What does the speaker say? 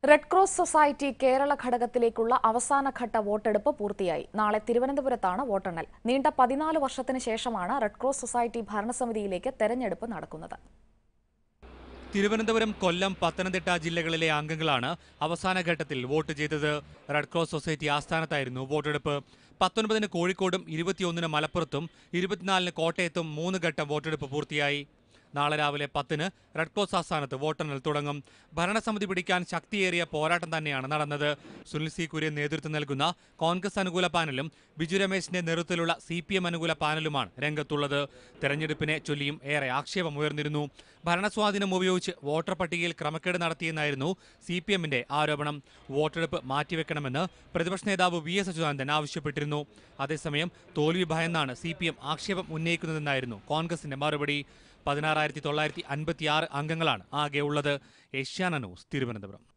red cross society Kerala ഘടകത്തിലേക്കുള്ള അവസാനഘട്ട വോട്ടെടുപ്പ് പൂർത്തിയായി നാളെ തിരുവനന്തപുരത്താണ് വോട്ടെണ്ണൽ നീണ്ട പതിനാല് വർഷത്തിന് ശേഷമാണ് റെഡ് ക്രോസ് സൊസൈറ്റി ഭരണസമിതിയിലേക്ക് തെരഞ്ഞെടുപ്പ് നടക്കുന്നത് തിരുവനന്തപുരം കൊല്ലം പത്തനംതിട്ട ജില്ലകളിലെ അംഗങ്ങളാണ് അവസാന ഘട്ടത്തിൽ വോട്ട് ചെയ്തത് റെഡ് ക്രോസ് സൊസൈറ്റി ആസ്ഥാനത്തായിരുന്നു വോട്ടെടുപ്പ് പത്തൊൻപതിന് കോഴിക്കോടും ഇരുപത്തിയൊന്നിന് മലപ്പുറത്തും ഇരുപത്തിനാലിന് കോട്ടയത്തും മൂന്ന് ഘട്ടം വോട്ടെടുപ്പ് പൂർത്തിയായി നാളെ രാവിലെ പത്തിന് റെഡ് ക്രോസ് ആസ്ഥാനത്ത് വോട്ടെണ്ണൽ തുടങ്ങും ഭരണസമിതി പിടിക്കാൻ ശക്തിയേറിയ പോരാട്ടം തന്നെയാണ് നടന്നത് സുനിൽ സി കുര്യൻ നേതൃത്വം നൽകുന്ന കോൺഗ്രസ് അനുകൂല പാനലും ബിജു രമേശിന്റെ നേതൃത്വത്തിലുള്ള സി പി എം അനുകൂല പാനലുമാണ് രംഗത്തുള്ളത് തെരഞ്ഞെടുപ്പിനെ ചൊല്ലിയും ഏറെ ആക്ഷേപമുയർന്നിരുന്നു ഭരണസ്വാധീനം ഉപയോഗിച്ച് വോട്ടർ പട്ടികയിൽ ക്രമക്കേട് നടത്തിയെന്നായിരുന്നു സി പി എമ്മിന്റെ ആരോപണം വോട്ടെടുപ്പ് മാറ്റിവെക്കണമെന്ന് പ്രതിപക്ഷ നേതാവ് വി എസ് അച്യുതാനന്ദൻ ആവശ്യപ്പെട്ടിരുന്നു അതേസമയം തോൽവി ഭയന്നാണ് സി പി എം ആക്ഷേപം ഉന്നയിക്കുന്നതെന്നായിരുന്നു കോൺഗ്രസിന്റെ മറുപടി പതിനാറായിരത്തി തൊള്ളായിരത്തി അൻപത്തിയാറ് അംഗങ്ങളാണ് ആകെ ഉള്ളത് ഏഷ്യാന ന്യൂസ് തിരുവനന്തപുരം